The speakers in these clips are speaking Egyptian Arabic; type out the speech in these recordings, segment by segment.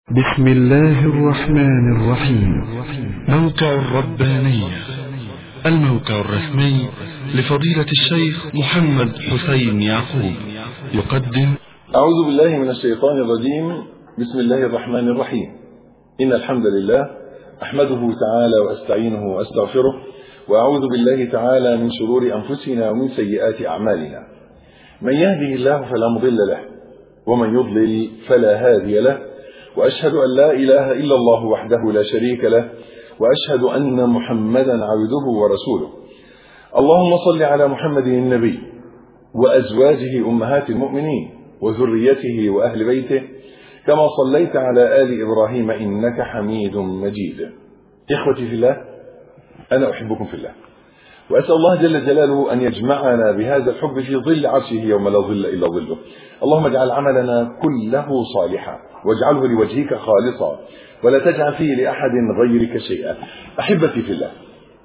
بسم الله الرحمن الرحيم موقع الربانية الموقع الرسمي لفضيلة الشيخ محمد حسين يعقوب يقدم أعوذ بالله من الشيطان الرجيم بسم الله الرحمن الرحيم إن الحمد لله أحمده تعالى وأستعينه وأستغفره وأعوذ بالله تعالى من شرور أنفسنا ومن سيئات أعمالنا من يهده الله فلا مضل له ومن يضلل فلا هادي له وأشهد أن لا إله إلا الله وحده لا شريك له وأشهد أن محمدا عبده ورسوله اللهم صل على محمد النبي وأزواجه أمهات المؤمنين وذريته وأهل بيته كما صليت على آل إبراهيم إنك حميد مجيد إخوتي في الله أنا أحبكم في الله وأسأل الله جل جلاله أن يجمعنا بهذا الحب في ظل عرشه يوم لا ظل إلا ظله اللهم اجعل عملنا كله صالحا واجعله لوجهك خالصا ولا تجعل فيه لأحد غيرك شيئا أحبتي في الله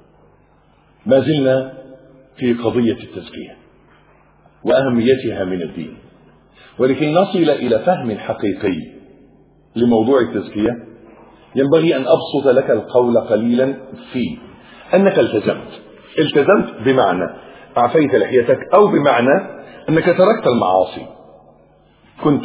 ما زلنا في قضية التزكية وأهميتها من الدين ولكي نصل إلى فهم حقيقي لموضوع التزكية ينبغي أن أبسط لك القول قليلا في أنك التزمت التزمت بمعنى أعفيت لحيتك أو بمعنى أنك تركت المعاصي كنت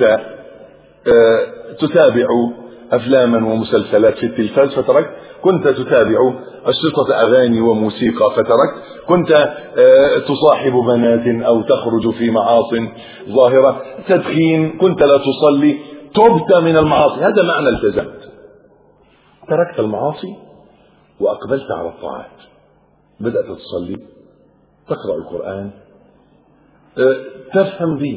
آه تتابع أفلاما ومسلسلات في التلفاز فتركت كنت تتابع أشرطة أغاني وموسيقى فتركت كنت آه تصاحب بنات أو تخرج في معاص ظاهرة تدخين كنت لا تصلي تبت من المعاصي هذا معنى التزمت تركت المعاصي وأقبلت على الطاعات بدأت تصلي تقرأ القرآن أه تفهم دين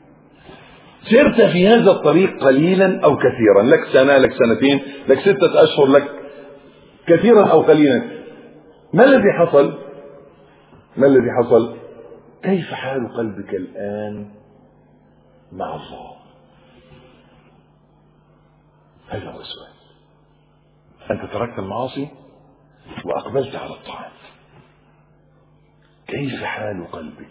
سرت في هذا الطريق قليلا أو كثيرا لك سنة لك سنتين لك ستة أشهر لك كثيرا أو قليلا ما الذي حصل ما الذي حصل كيف حال قلبك الآن مع الله هذا هو السؤال أنت تركت المعاصي وأقبلت على الطاعات كيف حال قلبك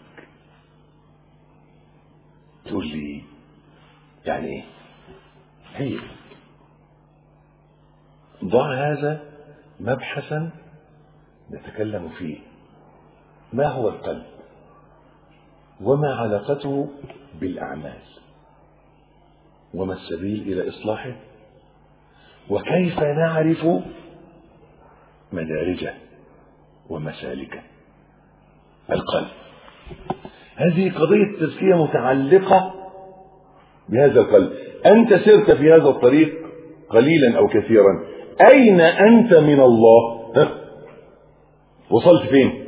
تقول لي يعني ايه هي ضع هذا مبحثا نتكلم فيه ما هو القلب وما علاقته بالأعمال وما السبيل إلى إصلاحه وكيف نعرف مدارجه ومسالكه القلب هذه قضية التزكية متعلقة بهذا القلب أنت سرت في هذا الطريق قليلا أو كثيرا أين أنت من الله ها؟ وصلت فين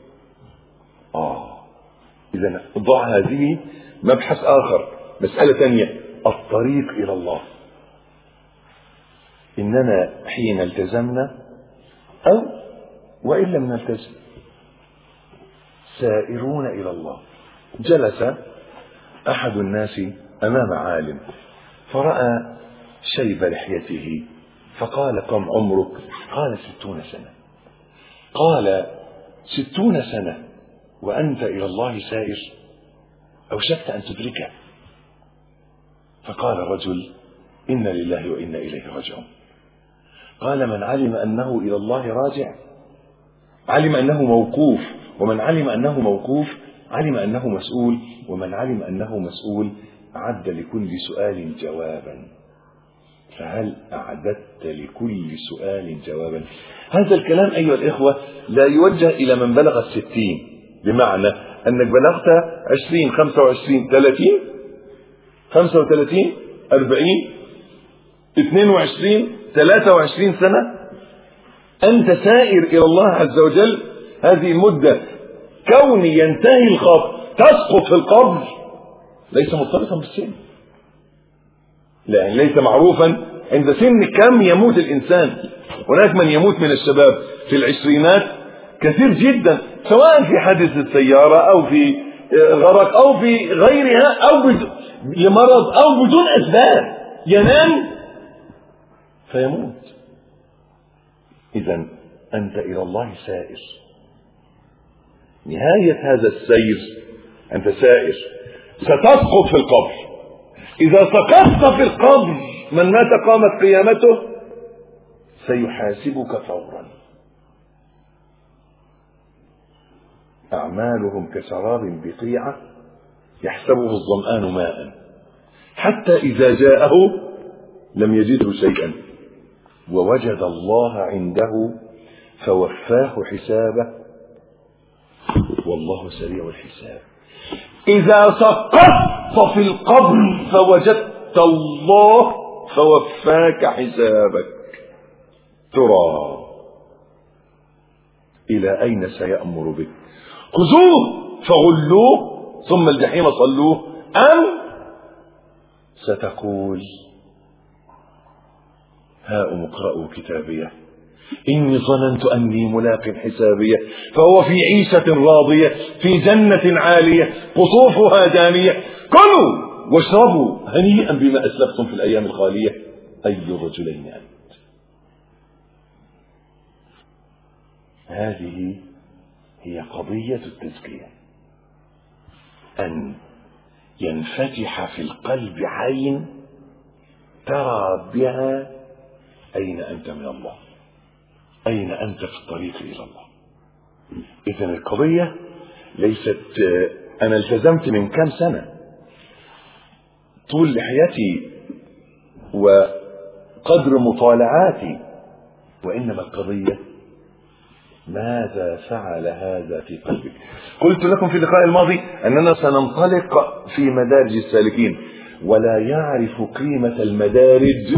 آه إذا ضع هذه مبحث آخر مسألة ثانية الطريق إلى الله إننا حين التزمنا أو وإن لم نلتزم سائرون إلى الله جلس أحد الناس أمام عالم فرأى شيب لحيته فقال كم عمرك قال ستون سنة قال ستون سنة وأنت إلى الله سائر أوشكت أن تدركه فقال الرجل إن لله وإنا إليه راجعون قال من علم أنه إلى الله راجع علم أنه موقوف ومن علم أنه موقوف علم أنه مسؤول ومن علم أنه مسؤول أعد لكل سؤال جوابا فهل أعددت لكل سؤال جوابا هذا الكلام أيها الإخوة لا يوجه إلى من بلغ الستين بمعنى أنك بلغت عشرين خمسة وعشرين ثلاثين خمسة وثلاثين أربعين اثنين وعشرين ثلاثة وعشرين سنة أنت سائر إلى الله عز وجل هذه المدة كون ينتهي الخبر تسقط في القبر ليس مرتبطا بالسن لأن ليس معروفا عند سن كم يموت الإنسان هناك من يموت من الشباب في العشرينات كثير جدا سواء في حادث السيارة أو في غرق أو في غيرها أو لمرض أو بدون أسباب ينام فيموت إذا أنت إلى الله سائر نهاية هذا السير أنت سائر ستسقط في القبر إذا سقطت في القبر من مات قامت قيامته سيحاسبك فورا أعمالهم كسراب بقيعة يحسبه الظمآن ماء حتى إذا جاءه لم يجده شيئا ووجد الله عنده فوفاه حسابه والله سريع الحساب إذا سقطت في القبر فوجدت الله فوفاك حسابك ترى إلى أين سيأمر بك خذوه فغلوه ثم الجحيم صلوه أم ستقول هاؤم اقرأوا كتابيه إني ظننت أني ملاق حسابيه فهو في عيشة راضية في جنة عالية قطوفها دانية كلوا واشربوا هنيئا بما أسلفتم في الأيام الخالية أي الرجلين أنت هذه هي قضية التزكية أن ينفتح في القلب عين ترى بها أين أنت من الله أين أنت في الطريق إلى الله إذا القضية ليست أنا التزمت من كم سنة طول لحيتي وقدر مطالعاتي وإنما القضية ماذا فعل هذا في قلبك قلت لكم في اللقاء الماضي أننا سننطلق في مدارج السالكين ولا يعرف قيمة المدارج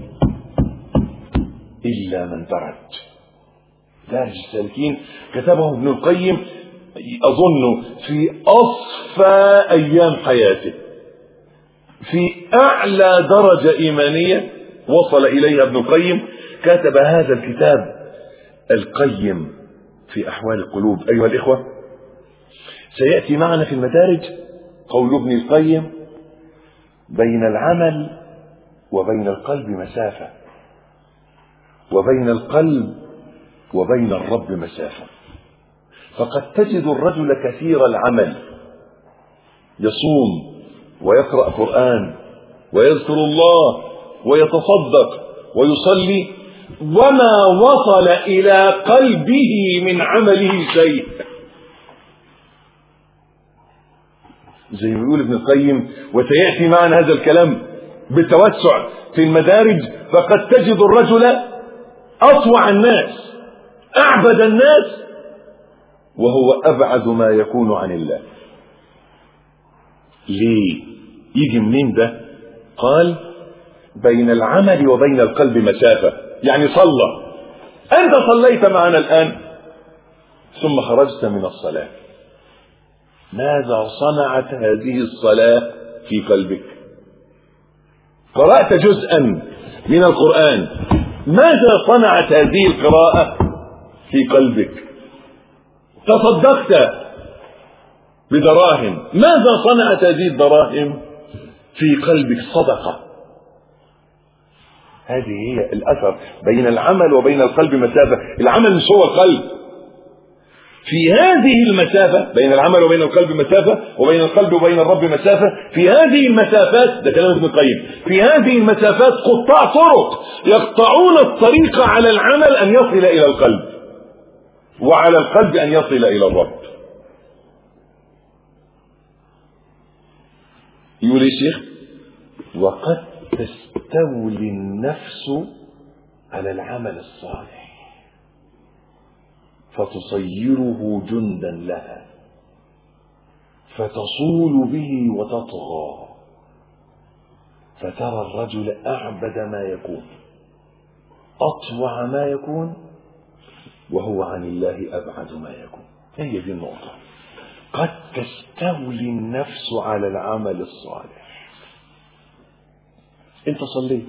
إلا من درج دارج السالكين كتبه ابن القيم أظن في أصفى أيام حياته في أعلى درجة إيمانية وصل إليها ابن القيم كتب هذا الكتاب القيم في أحوال القلوب أيها الإخوة سيأتي معنا في المدارج قول ابن القيم بين العمل وبين القلب مسافة وبين القلب وبين الرب مسافة فقد تجد الرجل كثير العمل يصوم ويقرأ قرآن ويذكر الله ويتصدق ويصلي وما وصل إلى قلبه من عمله شيء زي ما يقول ابن القيم وسيأتي معنا هذا الكلام بالتوسع في المدارج فقد تجد الرجل أطوع الناس أعبد الناس وهو أبعد ما يكون عن الله ليه يجي منين ده قال بين العمل وبين القلب مسافة يعني صلى أنت صليت معنا الآن ثم خرجت من الصلاة ماذا صنعت هذه الصلاة في قلبك قرأت جزءا من القرآن ماذا صنعت هذه القراءة في قلبك تصدقت بدراهم ماذا صنعت هذه الدراهم في قلبك صدقة هذه هي الأثر بين العمل وبين القلب مسافة العمل مش هو القلب في هذه المسافة بين العمل وبين القلب مسافة وبين القلب وبين الرب مسافة في هذه المسافات ده كلام ابن القيم في هذه المسافات قطاع طرق يقطعون الطريق على العمل أن يصل إلى القلب وعلى القلب أن يصل إلى الرب يقول ايه شيخ وقد تستولي النفس على العمل الصالح فتصيره جندا لها فتصول به وتطغى فترى الرجل أعبد ما يكون أطوع ما يكون وهو عن الله أبعد ما يكون هي دي النقطة قد تستولي النفس على العمل الصالح انت صليت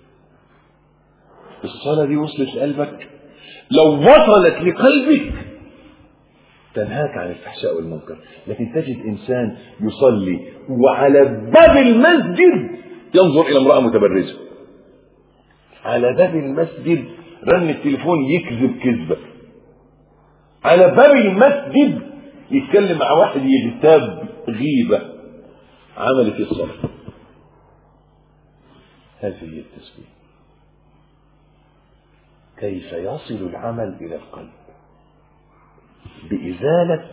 الصلاة دي وصلت لقلبك لو وصلت لقلبك تنهاك عن الفحشاء والمنكر لكن تجد إنسان يصلي وعلى باب المسجد ينظر إلى امرأة متبرجة على باب المسجد رن التليفون يكذب كذبة على باب المسجد يتكلم مع واحد يجتاب غيبة عملت الصلاة هذه هي التسبيح كيف يصل العمل إلى القلب بإزالة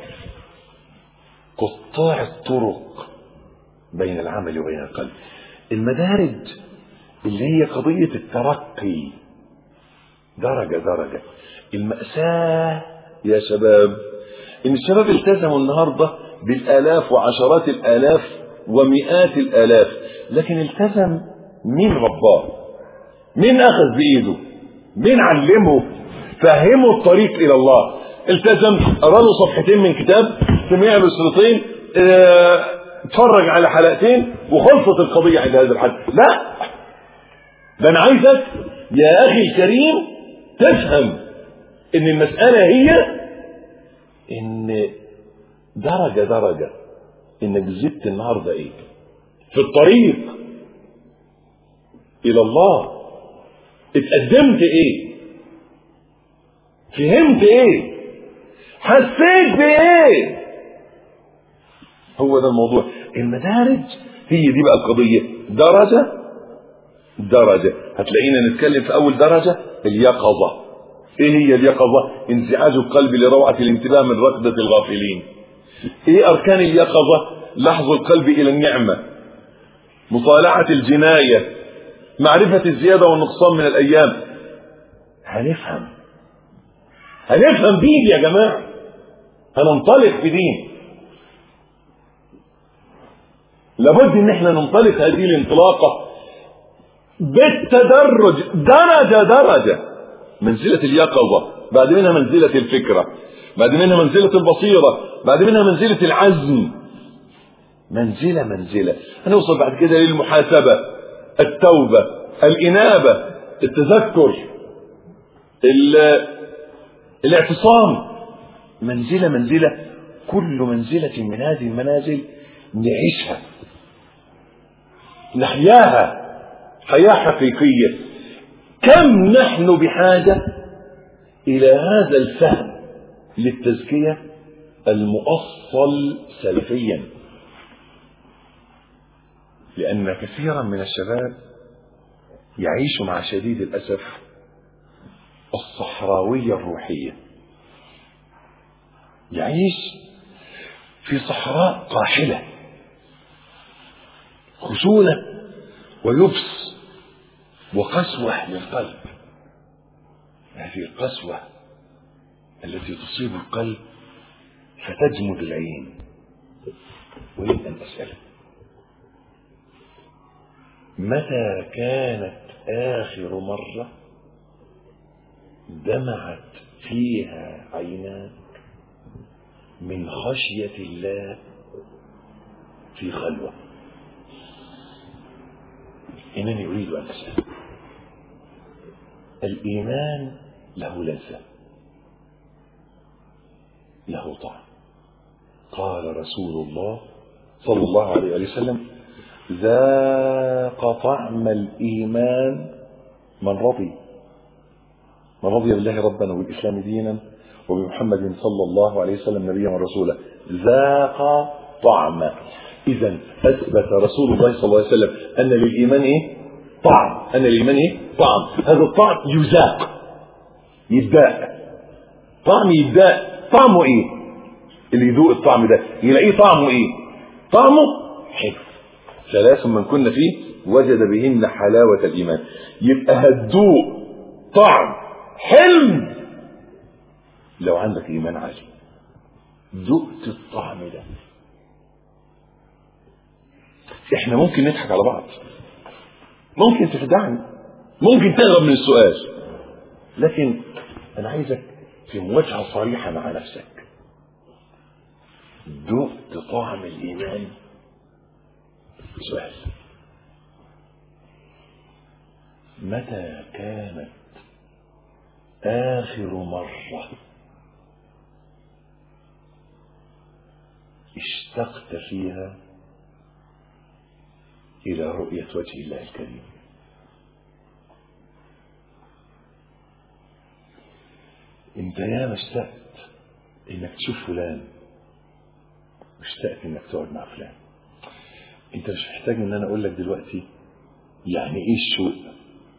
قطاع الطرق بين العمل وبين القلب المدارج اللي هي قضية الترقي درجة درجة المأساة يا شباب إن الشباب التزموا النهاردة بالآلاف وعشرات الآلاف ومئات الآلاف لكن التزم مين رباه مين أخذ بإيده مين علمه فهمه الطريق إلى الله التزم قرا له صفحتين من كتاب سمع له سطرتين اه اتفرج على حلقتين وخلصت القضية عند هذا الحد لا ده أنا عايزك يا أخي الكريم تفهم إن المسألة هي إن درجة درجة إنك زدت النهاردة إيه في الطريق إلى الله اتقدمت إيه فهمت إيه حسيت بإيه هو ده الموضوع المدارج هي دي بقى القضية درجة درجة هتلاقينا نتكلم في أول درجة اليقظة إيه هي اليقظة انزعاج القلب لروعة الانتباه من ركضة الغافلين إيه أركان اليقظة لحظ القلب إلى النعمة مطالعة الجناية معرفة الزيادة والنقصان من الأيام هنفهم هنفهم دين يا جماعة هننطلق في دين لابد ان احنا ننطلق هذه الانطلاقة بالتدرج درجة درجة منزلة اليقظة بعد منها منزلة الفكرة بعد منها منزلة البصيرة بعد منها منزلة العزم منزلة منزلة هنوصل بعد كده للمحاسبة التوبة الإنابة التذكر الاعتصام منزلة منزلة كل منزلة من هذه المنازل نعيشها نحياها حياة حقيقية كم نحن بحاجة إلى هذا الفهم للتزكية المؤصل سلفيا لأن كثيرا من الشباب يعيش مع شديد الأسف الصحراوية الروحية يعيش في صحراء قاحلة خشونة ويبس وقسوة للقلب هذه القسوة التي تصيب القلب فتجمد العين ويبقى المسألة متى كانت آخر مرة دمعت فيها عيناك من خشية الله في خلوة إنني أريد أن أسأل الإيمان له لذة له طعم قال رسول الله صلى الله عليه وسلم ذاق طعم الإيمان من رضي من رضي بالله ربا وبالإسلام دينا وبمحمد صلى الله عليه وسلم نبيا ورسولا ذاق طعم إذا أثبت رسول الله صلى الله عليه وسلم أن للإيمان إيه؟ طعم أن للإيمان إيه؟ طعم هذا الطعم يذاق يداء طعم يداء طعمه إيه؟ اللي يذوق الطعم ده يلاقيه طعمه إيه؟ طعمه حلو ثلاث من كنا فيه وجد بهن حلاوة الإيمان يبقى هتذوق طعم حلم لو عندك إيمان عالي ذقت الطعم ده احنا ممكن نضحك على بعض ممكن تخدعني ممكن تهرب من السؤال لكن انا عايزك في مواجهه صريحه مع نفسك ذقت طعم الايمان سؤال متى كانت اخر مره اشتقت فيها إلى رؤية وجه الله الكريم انت يا اشتقت انك تشوف فلان واشتقت انك تقعد مع فلان انت مش محتاج ان انا اقول لك دلوقتي يعني ايه الشوق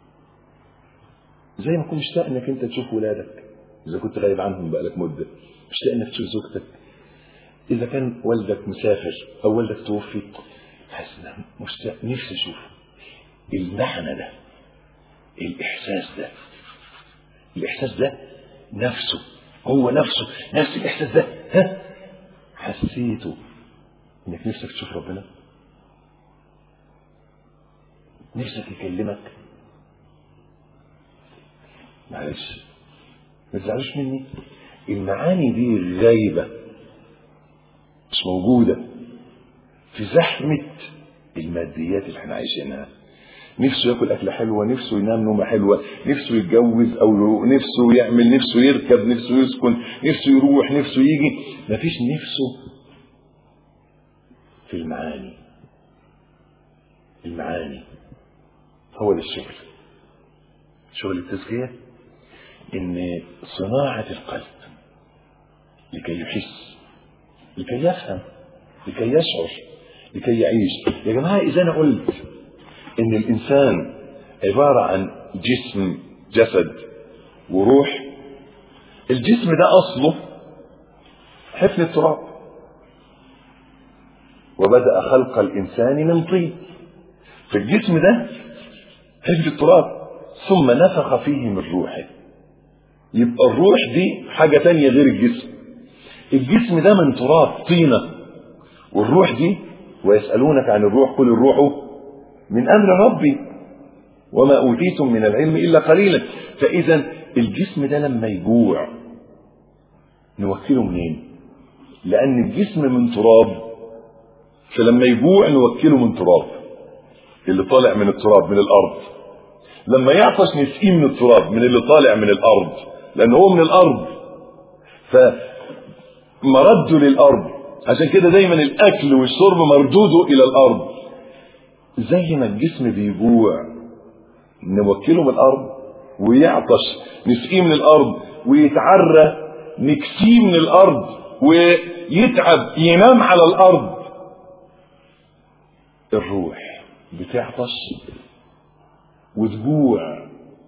زي ما تكون مشتاق انك انت تشوف ولادك اذا كنت غايب عنهم بقالك مده مشتاق انك تشوف زوجتك اذا كان والدك مسافر او والدك توفي حاسس ان مشتاق نفسي اشوفه المعنى ده الاحساس ده الاحساس ده نفسه هو نفسه نفس الاحساس ده ها حسيته انك نفسك تشوف ربنا نفسك يكلمك معلش ما تزعلوش مني المعاني دي غايبة مش موجودة في زحمة الماديات اللي احنا عايشينها نفسه ياكل أكلة حلوة نفسه ينام نومة حلوة نفسه يتجوز أو نفسه يعمل نفسه يركب نفسه يسكن نفسه يروح نفسه يجي مفيش نفسه في المعاني المعاني هو ده الشغل شغل التزكية ان صناعة القلب لكي يحس لكي يفهم لكي يشعر لكي يعيش يا جماعة إذا أنا قلت إن الإنسان عبارة عن جسم جسد وروح الجسم ده أصله حفن التراب وبدأ خلق الإنسان من طين فالجسم ده حفن التراب ثم نفخ فيه من روحه يبقى الروح دي حاجة تانية غير الجسم الجسم ده من تراب طينة والروح دي ويسألونك عن الروح قل الروح من أمر ربي وما أوتيتم من العلم إلا قليلا فإذا الجسم ده لما يجوع نوكله منين لأن الجسم من تراب فلما يجوع نوكله من تراب اللي طالع من التراب من الأرض لما يعطش نسقيه من التراب من اللي طالع من الأرض لأن هو من الأرض فمرده للأرض عشان كده دايما الأكل والشرب مردوده إلى الأرض زي ما الجسم بيجوع نوكله من الأرض ويعطش نسقيه من الأرض ويتعرى نكسيه من الأرض ويتعب ينام على الأرض الروح بتعطش وتجوع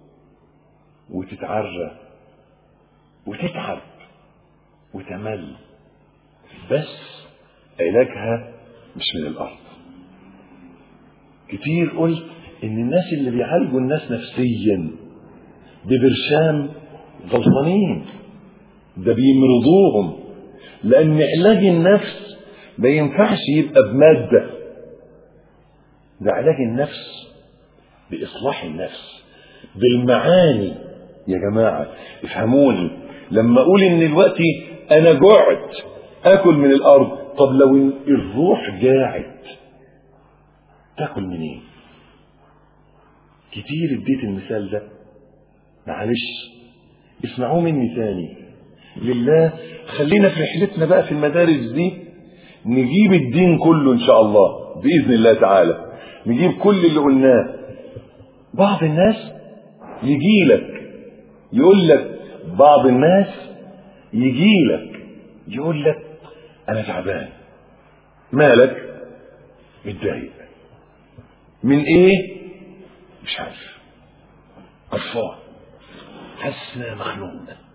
وتتعرى وتتعب وتمل بس علاجها مش من الارض كتير قلت ان الناس اللي بيعالجوا الناس نفسيا ببرشام غلطانين ده بيمرضوهم لان علاج النفس ما ينفعش يبقى بماده ده علاج النفس باصلاح النفس بالمعاني يا جماعه افهموني لما اقول ان دلوقتي انا جعت اكل من الارض طب لو الروح جاعت تاكل منين كتير اديت المثال ده معلش اسمعوه مني تاني لله خلينا في رحلتنا بقى في المدارس دي نجيب الدين كله ان شاء الله باذن الله تعالى نجيب كل اللي قلناه بعض الناس يجي لك يقول لك بعض الناس يجي لك يقول لك انا تعبان مالك متضايق من ايه مش عارف قرفان حاسس ان انا مخنوق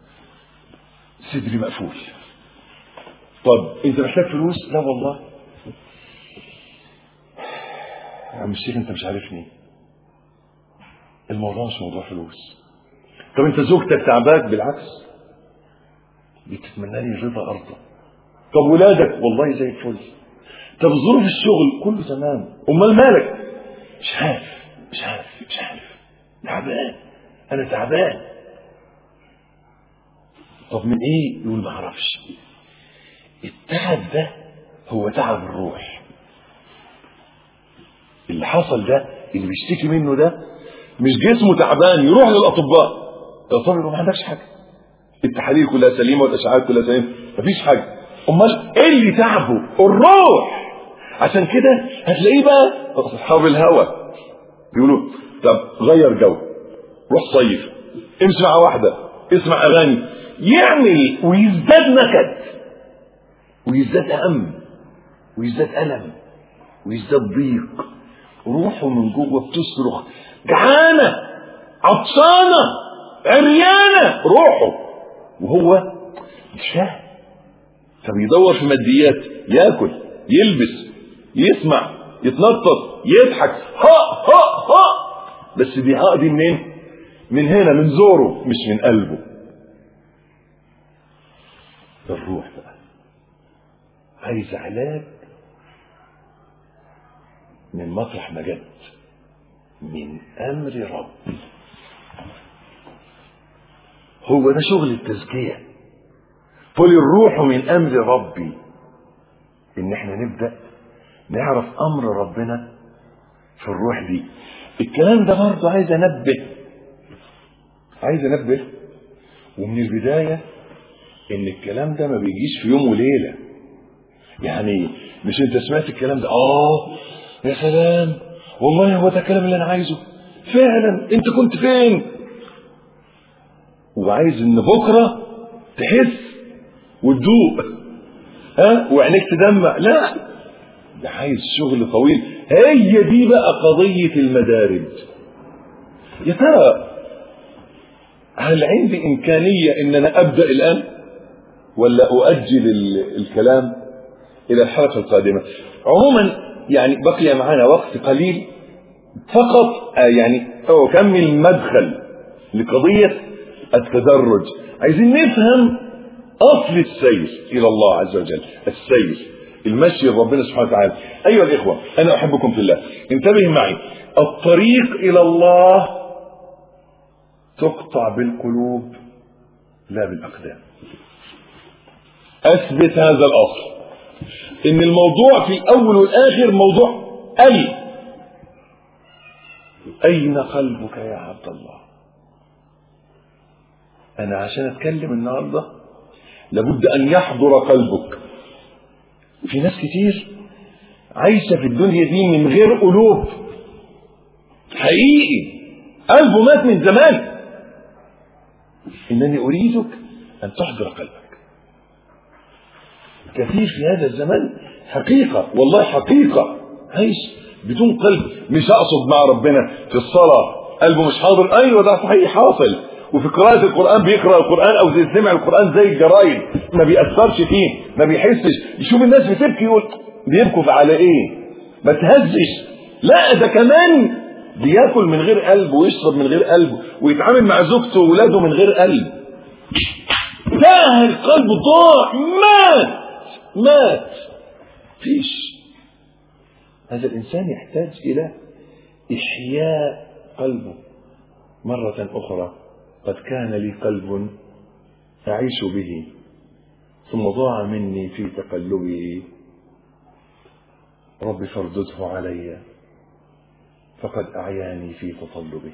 صدري مقفول طب انت محتاج فلوس لا والله يا عم الشيخ انت مش عارفني الموضوع مش موضوع فلوس طب انت زوجتك تعباك بالعكس بتتمنى لي رضا ارضى طب ولادك والله زي الفل طب ظروف الشغل كله تمام امال مالك مش عارف مش عارف مش عارف تعبان انا تعبان طب من ايه يقول ما اعرفش التعب ده هو تعب الروح اللي حصل ده اللي بيشتكي منه ده مش جسمه تعبان يروح للاطباء الاطباء ما عندكش حاجه التحاليل كلها سليمه والاشعاعات كلها سليمه مفيش حاجه امال ايه اللي تعبه الروح عشان كده هتلاقيه بقى اصحاب الهوى يقولوا طب غير جو روح صيف امشي مع واحده اسمع اغاني يعمل ويزداد نكد ويزداد هم ويزداد الم ويزداد ضيق روحه من جوه بتصرخ جعانة عطشانة عريانة روحه وهو مش فاهم فبيدور في ماديات ياكل يلبس يسمع يتنطط يضحك ها ها ها بس دي ها دي منين؟ من هنا من زوره مش من قلبه الروح بقى عايز علاج من مطرح ما جت من امر ربي هو ده شغل التزكيه قل الروح من امر ربي ان احنا نبدا نعرف امر ربنا في الروح دي الكلام ده برضه عايز انبه عايز انبه ومن البدايه ان الكلام ده ما بيجيش في يوم وليله يعني مش انت سمعت الكلام ده اه يا سلام والله هو ده الكلام اللي انا عايزه فعلا انت كنت فين وعايز ان بكره تحس وتدوق ها وعينيك تدمع لا ده عايز شغل طويل هي دي بقى قضية المدارج يا ترى هل عندي إمكانية إن أنا أبدأ الآن ولا أؤجل ال- الكلام إلى الحلقة القادمة عموما يعني بقي معنا وقت قليل فقط آه يعني أكمل مدخل لقضية التدرج عايزين نفهم أصل السير إلى الله عز وجل السير المشي لربنا سبحانه وتعالى أيها الإخوة أنا أحبكم في الله انتبه معي الطريق إلى الله تقطع بالقلوب لا بالأقدام أثبت هذا الأصل إن الموضوع في الأول والآخر موضوع أي أين قلبك يا عبد الله أنا عشان أتكلم النهاردة لابد أن يحضر قلبك في ناس كتير عايشة في الدنيا دي من غير قلوب حقيقي قلبه مات من زمان إنني أريدك أن تحضر قلبك كثير في هذا الزمان حقيقة والله حقيقة عايش بدون قلب مش أقصد مع ربنا في الصلاة قلبه مش حاضر أيوة ده صحيح حاصل وفي قراءة القرآن بيقرأ القرآن أو زي سمع القرآن زي الجرايد ما بيأثرش فيه ما بيحسش يشوف الناس بتبكي يقول بيبكوا على إيه ما تهزش لا ده كمان بياكل من غير قلب ويشرب من غير قلب ويتعامل مع زوجته وولاده من غير قلب تاه القلب ضاع مات مات فيش هذا الإنسان يحتاج إلى إحياء قلبه مرة أخرى قد كان لي قلب أعيش به ثم ضاع مني في تقلبه رب فاردده علي فقد أعياني في تطلبه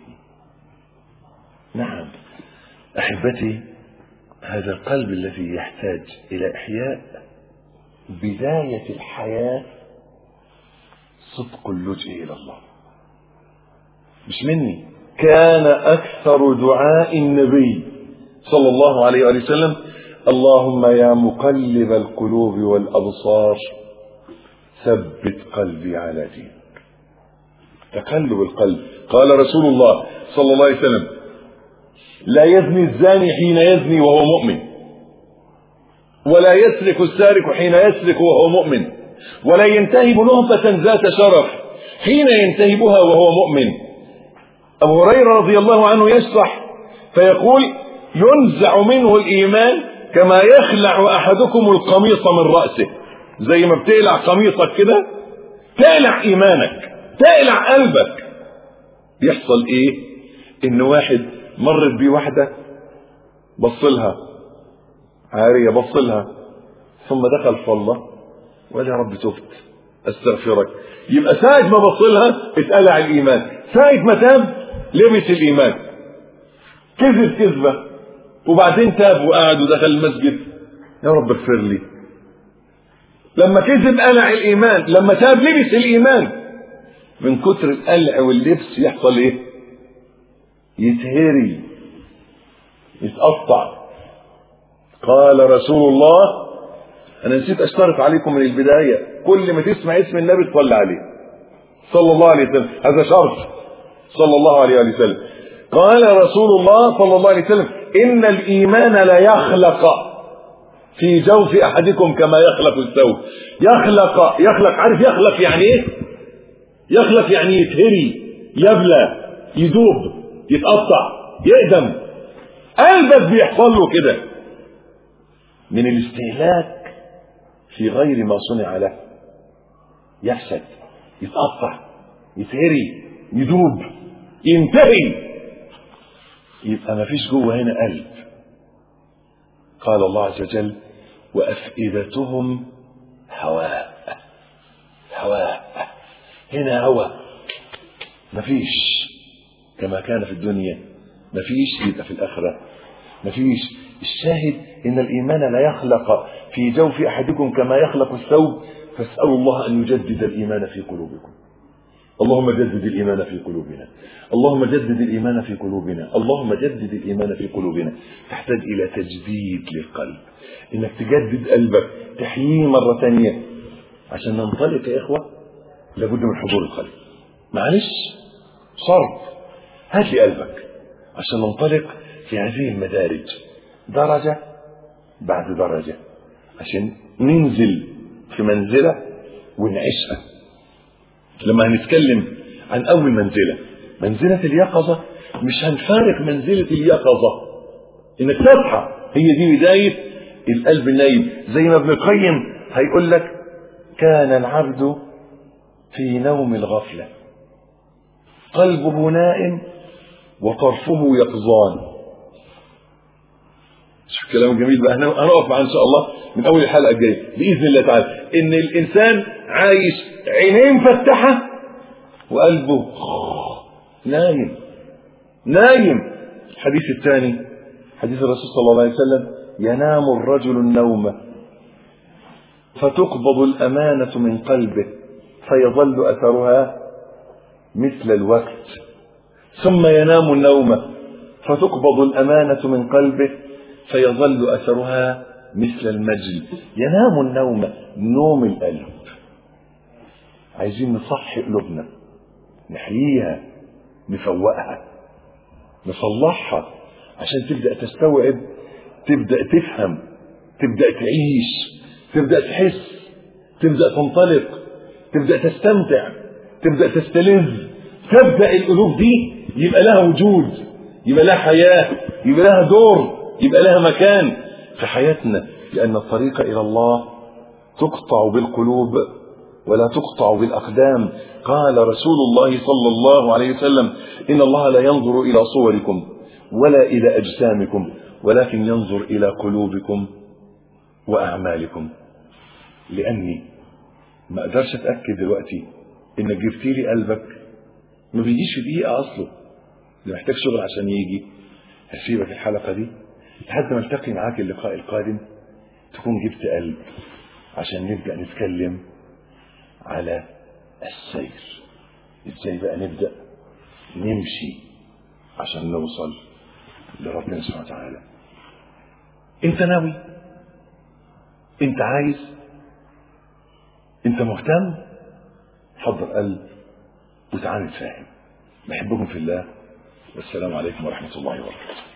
نعم أحبتي هذا القلب الذي يحتاج إلى إحياء بداية الحياة صدق اللجئ إلى الله مش مني كان أكثر دعاء النبي صلى الله عليه وآله وسلم اللهم يا مقلب القلوب والأبصار ثبت قلبي على دينك تقلب القلب قال رسول الله صلى الله عليه وسلم لا يزني الزاني حين يزني وهو مؤمن ولا يسرق السارق حين يسرق وهو مؤمن ولا ينتهب نهبة ذات شرف حين ينتهبها وهو مؤمن أبو هريرة رضي الله عنه يشرح فيقول ينزع منه الإيمان كما يخلع أحدكم القميص من رأسه زي ما بتقلع قميصك كده تقلع إيمانك تقلع قلبك يحصل إيه إن واحد مرت بيه واحدة بصلها عارية بصلها ثم دخل في الله وقال يا رب تبت استغفرك يبقى ساعة ما بصلها اتقلع الإيمان ساعة ما تاب لبس الإيمان كذب كذبة وبعدين تاب وقعد ودخل المسجد يا رب اغفر لي لما كذب قلع الإيمان لما تاب لبس الإيمان من كتر القلع واللبس يحصل ايه يتهري يتقطع قال رسول الله انا نسيت اشترط عليكم من البداية كل ما تسمع اسم النبي تصلي عليه صلى الله عليه وسلم هذا شرط صلى الله عليه وسلم قال رسول الله صلى الله عليه وسلم إن الإيمان لا يخلق في جوف أحدكم كما يخلق الثوب يخلق يخلق عارف يخلق يعني إيه يخلق يعني يتهري يبلى يدوب يتقطع يقدم قلبك بيحصل له كده من الاستهلاك في غير ما صنع له يفسد يتقطع يتهري يدوب ينتهي يبقى ما فيش جوه هنا قلب قال الله عز وجل وأفئدتهم هواء هواء هنا هوى مفيش كما كان في الدنيا مفيش يبقى في الآخرة مفيش الشاهد إن الإيمان لا يخلق في جوف أحدكم كما يخلق الثوب فاسألوا الله أن يجدد الإيمان في قلوبكم اللهم جدد الإيمان في قلوبنا اللهم جدد الإيمان في قلوبنا اللهم جدد الإيمان في قلوبنا تحتاج إلى تجديد للقلب إنك تجدد قلبك تحييه مرة ثانية عشان ننطلق يا إخوة لابد من حضور القلب معلش شرط هات لي قلبك عشان ننطلق في هذه المدارج درجة بعد درجة عشان ننزل في منزلة ونعيشها لما هنتكلم عن أول منزلة منزلة اليقظة مش هنفارق منزلة اليقظة إنك تصحى هي دي بداية القلب النايم زي ما ابن القيم هيقول لك كان العبد في نوم الغفلة قلبه نائم وطرفه يقظان شوف كلام جميل بقى هنقف معاه ان شاء الله من اول الحلقه الجايه باذن الله تعالى ان الانسان عايش عينين مفتحه وقلبه نايم نايم الحديث الثاني حديث الرسول صلى الله عليه وسلم ينام الرجل النوم فتقبض الامانه من قلبه فيظل اثرها مثل الوقت ثم ينام النوم فتقبض الامانه من قلبه فيظل أثرها مثل المجل ينام النوم نوم القلب عايزين نصحي قلوبنا نحييها نفوقها نصلحها عشان تبدأ تستوعب تبدأ تفهم تبدأ تعيش تبدأ تحس تبدأ تنطلق تبدأ تستمتع تبدأ تستلذ تبدأ القلوب دي يبقى لها وجود يبقى لها حياة يبقى لها دور يبقى لها مكان في حياتنا لأن الطريق إلى الله تقطع بالقلوب ولا تقطع بالأقدام قال رسول الله صلى الله عليه وسلم إن الله لا ينظر إلى صوركم ولا إلى أجسامكم ولكن ينظر إلى قلوبكم وأعمالكم لأني ما أقدرش أتأكد دلوقتي إنك جبت لي قلبك ما بيجيش في دقيقة أصله اللي محتاج شغل عشان يجي هسيبك الحلقة دي لحد ما التقي معاك اللقاء القادم تكون جبت قلب عشان نبدأ نتكلم على السير ازاي بقى نبدأ نمشي عشان نوصل لربنا سبحانه وتعالى انت ناوي انت عايز انت مهتم حضر قلب وتعالى نتفاهم بحبكم في الله والسلام عليكم ورحمة الله وبركاته